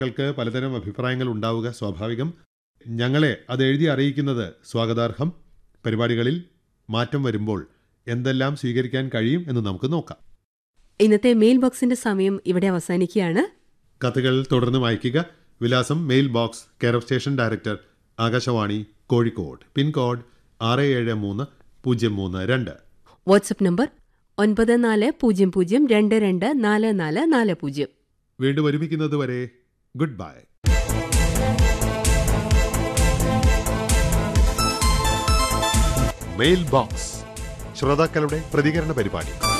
ൾക്ക് പലതരം അഭിപ്രായങ്ങൾ ഉണ്ടാവുക സ്വാഭാവികം ഞങ്ങളെ അത് എഴുതി അറിയിക്കുന്നത് സ്വാഗതാർഹം പരിപാടികളിൽ മാറ്റം വരുമ്പോൾ എന്തെല്ലാം സ്വീകരിക്കാൻ കഴിയും എന്ന് നമുക്ക് നോക്കാം ഇന്നത്തെ മെയിൽ ബോക്സിന്റെ സമയം ഇവിടെ അവസാനിക്കുകയാണ് കത്തുകൾ തുടർന്ന് വായിക്കുക വിലാസം mail box care of station director Akashvani Kozhikode pin code ആറ് ഏഴ് മൂന്ന് പൂജ്യം മൂന്ന് രണ്ട് വാട്സപ്പ് നമ്പർ ഒൻപത് നാല് പൂജ്യം പൂജ്യം രണ്ട് രണ്ട് നാല് നാല് നാല് പൂജ്യം വീണ്ടും ഒരുമിക്കുന്നതുവരെ ഗുഡ് ബൈ മെയിൽ ബോക്സ് ശ്രോതാക്കളുടെ പ്രതികരണ പരിപാടി